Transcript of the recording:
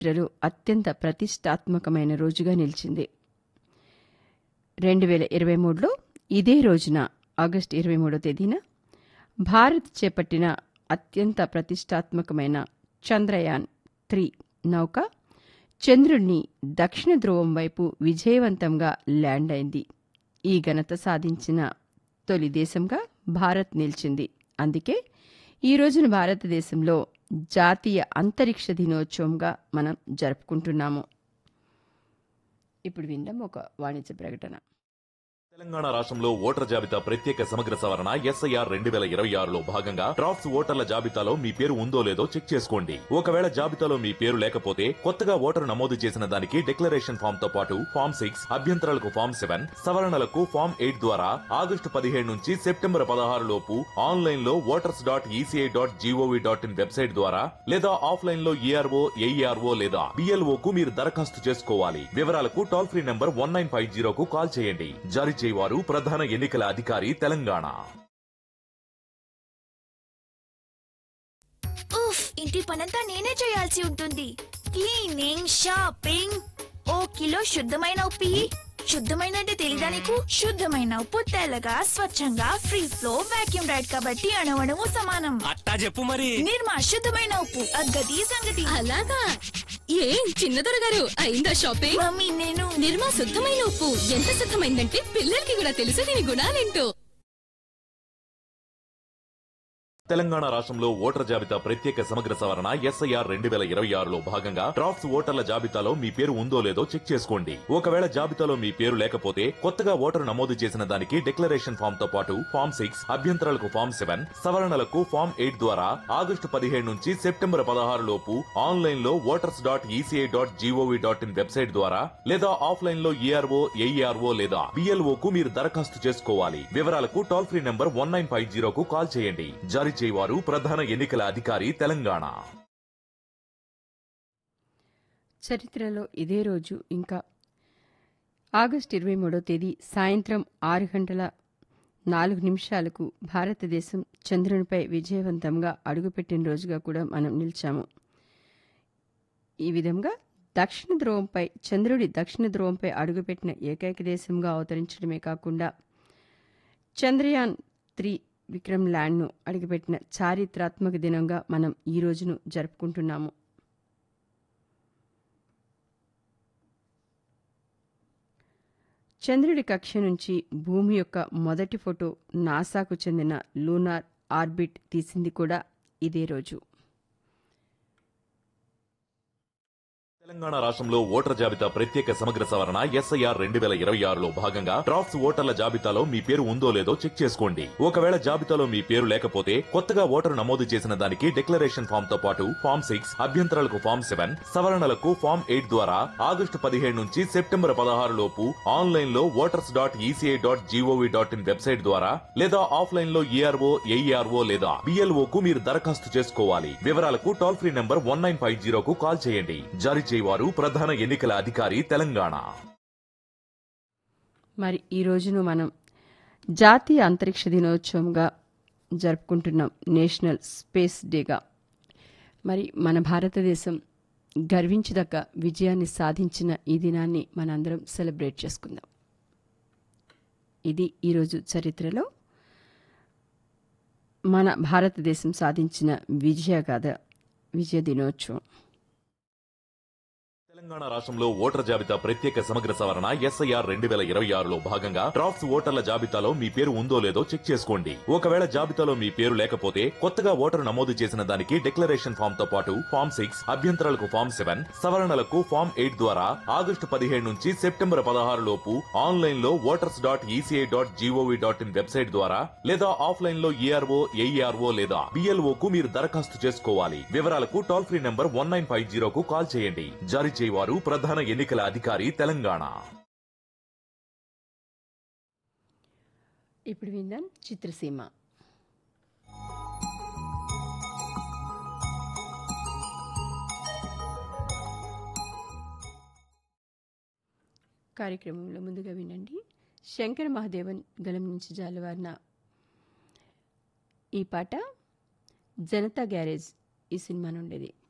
చరిత్రలో అత్యంత ప్రతిష్టాత్మకమైన రోజుగా నిలిచింది రెండు వేల ఇరవై మూడులో ఇదే రోజున ఆగస్టు ఇరవై మూడో తేదీన భారత్ చేపట్టిన అత్యంత ప్రతిష్టాత్మకమైన చంద్రయాన్ త్రీ నౌక చంద్రుడిని దక్షిణ ధ్రువం వైపు విజయవంతంగా ల్యాండ్ అయింది ఈ ఘనత సాధించిన తొలి దేశంగా భారత్ నిలిచింది అందుకే ఈ రోజున భారతదేశంలో జాతీయ అంతరిక్ష దినోత్సవంగా మనం జరుపుకుంటున్నాము ఇప్పుడు విందాం ఒక వాణిజ్య ప్రకటన తెలంగాణ రాష్ట్రంలో ఓటర్ జాబితా ప్రత్యేక సమగ్ర సవరణ ఎస్ఐఆర్ రెండు వేల ఇరవై ఆరులో భాగంగా డ్రాఫ్ట్స్ ఓటర్ల జాబితాలో మీ పేరు ఉందో లేదో చెక్ చేసుకోండి ఒకవేళ జాబితాలో మీ పేరు లేకపోతే కొత్తగా ఓటరు నమోదు చేసిన దానికి డిక్లరేషన్ ఫామ్ తో పాటు ఫామ్ సిక్స్ అభ్యంతరాలకు ఫామ్ సెవెన్ సవరణలకు ఫామ్ ఎయిట్ ద్వారా ఆగస్టు పదిహేడు నుంచి సెప్టెంబర్ పదహారు లోపు ఆన్లైన్ లో voters dot ECI dot G O V dot in website ద్వారా లేదా ఆఫ్లైన్ లో ఈఆర్ఓ ఏఈఆర్ఓ లేదా బిఎల్ఓ కు మీరు దరఖాస్తు చేసుకోవాలి వివరాలకు toll free number one nine five జీరోకు కాల్ చేయండి జారీ చేయవారు ప్రధాన ఎన్నికల అధికారి తెలంగాణ ఉఫ్ ఇంటి పనంతా నేనే చేయాల్సి ఉంటుంది క్లీనింగ్ షాపింగ్ ఓ కిలో శుద్ధమైన ఉప్పు ఇయ్యి. శుద్ధమైన అంటే తెలీదా నీకు శుద్ధమైన ఉప్పు తెల్లగా స్వచ్ఛంగా ఫ్రీ ఫ్లో వాక్యూమ్ రైడ్ కాబట్టి అణువణువు సమానం అట్టా చెప్పు మరి నిర్మా శుద్ధమైన ఉప్పు అగ్గది సంగతి అలాగా ఏం చిన్నదొర గారు అయిందా షాపింగ్ మమ్మీ నేను నిర్మా శుద్ధమైన ఉప్పు ఎంత శుద్ధమైందంటే పిల్లలకి కూడా తెలుసు దీని గుణాలేంటో తెలంగాణ రాష్ట్రంలో ఓటర్ జాబితా ప్రత్యేక సమగ్ర సవరణ ఎస్ఐఆర్ రెండు వేల ఇరవై ఆరులో భాగంగా డ్రాఫ్ట్స్ ఓటర్ల జాబితాలో మీ పేరు ఉందో లేదో చెక్ చేసుకోండి ఒకవేళ జాబితాలో మీ పేరు లేకపోతే కొత్తగా ఓటరు నమోదు చేసిన దానికి డిక్లరేషన్ ఫామ్ తో పాటు ఫామ్ సిక్స్ అభ్యంతరాలకు ఫామ్ సెవెన్ సవరణలకు ఫామ్ ఎయిట్ ద్వారా ఆగస్టు పదిహేడు నుంచి సెప్టెంబర్ పదహారు లోపు ఆన్లైన్ లో voters dot ECI dot G O V dot in website ద్వారా లేదా ఆఫ్లైన్ లో ఈఆర్ఓ ఏఈఆర్ఓ లేదా బిఎల్ఓ కు మీరు దరఖాస్తు చేసుకోవాలి వివరాలకు toll free number one nine five జీరోకు కాల్ చేయండి జారీ చేయవారు ప్రధాన ఎన్నికల అధికారి తెలంగాణ చరిత్రలో ఇదే రోజు ఇంకా ఆగస్టు ఇరవై మూడో తేదీ సాయంత్రం ఆరు గంటల నాలుగు నిమిషాలకు భారతదేశం చంద్రునిపై విజయవంతంగా అడుగుపెట్టిన రోజుగా కూడా మనం నిలిచాము ఈ విధంగా దక్షిణ ధ్రువంపై చంద్రుడి దక్షిణ ధ్రువంపై అడుగుపెట్టిన ఏకైక దేశంగా అవతరించడమే కాకుండా చంద్రయాన్ త్రీ విక్రమ్ ల్యాండ్ను అడుగుపెట్టిన చారిత్రాత్మక దినంగా మనం ఈ రోజును జరుపుకుంటున్నాము చంద్రుడి కక్ష నుంచి భూమి యొక్క మొదటి ఫోటో నాసాకు చెందిన లూనార్ ఆర్బిట్ తీసింది కూడా ఇదే రోజు తెలంగాణ రాష్ట్రంలో ఓటర్ జాబితా ప్రత్యేక సమగ్ర సవరణ ఎస్ఐఆర్ రెండు వేల ఇరవై ఆరులో భాగంగా డ్రాఫ్ట్స్ ఓటర్ల జాబితాలో మీ పేరు ఉందో లేదో చెక్ చేసుకోండి ఒకవేళ జాబితాలో మీ పేరు లేకపోతే కొత్తగా ఓటరు నమోదు చేసిన దానికి డిక్లరేషన్ ఫామ్ తో పాటు ఫామ్ సిక్స్ అభ్యంతరాలకు ఫామ్ సెవెన్ సవరణలకు ఫామ్ ఎయిట్ ద్వారా ఆగస్టు పదిహేడు నుంచి సెప్టెంబర్ పదహారు లోపు ఆన్లైన్ లో voters dot ECI dot G O V dot in website ద్వారా లేదా ఆఫ్లైన్ లో ఈఆర్ఓ ఏఈఆర్ఓ లేదా బిఎల్ఓ కు మీరు దరఖాస్తు చేసుకోవాలి వివరాలకు toll free number one nine five జీరోకు కాల్ చేయండి జారీ చేయవారు ప్రధాన ఎన్నికల అధికారి తెలంగాణ మరి ఈ రోజును మనం జాతీయ అంతరిక్ష దినోత్సవంగా జరుపుకుంటున్నాం నేషనల్ స్పేస్ డేగా మరి మన భారతదేశం గర్వించదగ్గ విజయాన్ని సాధించిన ఈ దినాన్ని మనందరం సెలబ్రేట్ చేసుకుందాం ఇది ఈరోజు చరిత్రలో మన భారతదేశం సాధించిన విజయ గాథ విజయ దినోత్సవం తెలంగాణ రాష్ట్రంలో ఓటర్ జాబితా ప్రత్యేక సమగ్ర సవరణ ఎస్ఐఆర్ రెండు వేల ఇరవై ఆరులో భాగంగా డ్రాఫ్ట్స్ ఓటర్ల జాబితాలో మీ పేరు ఉందో లేదో చెక్ చేసుకోండి ఒకవేళ జాబితాలో మీ పేరు లేకపోతే కొత్తగా ఓటరు నమోదు చేసిన దానికి డిక్లరేషన్ ఫామ్ తో పాటు ఫామ్ సిక్స్ అభ్యంతరాలకు ఫామ్ సెవెన్ సవరణలకు ఫామ్ ఎయిట్ ద్వారా ఆగస్టు పదిహేడు నుంచి సెప్టెంబర్ పదహారు లోపు ఆన్లైన్ లో voters dot ECI dot G O V dot in website ద్వారా లేదా ఆఫ్లైన్ లో ఈఆర్ఓ ఏఈఆర్ఓ లేదా బిఎల్ఓ కు మీరు దరఖాస్తు చేసుకోవాలి వివరాలకు toll free number one nine five జీరోకు కాల్ చేయండి జారీ చేయవారు ప్రధాన ఎన్నికల అధికారి తెలంగాణ ఇప్పుడు విందాం చిత్రసీమ కార్యక్రమంలో ముందుగా వినండి శంకర మహాదేవన్ గలం నుంచి జాలవారిన ఈ పాట జనతా గ్యారేజ్ ఈ సినిమా నుండేది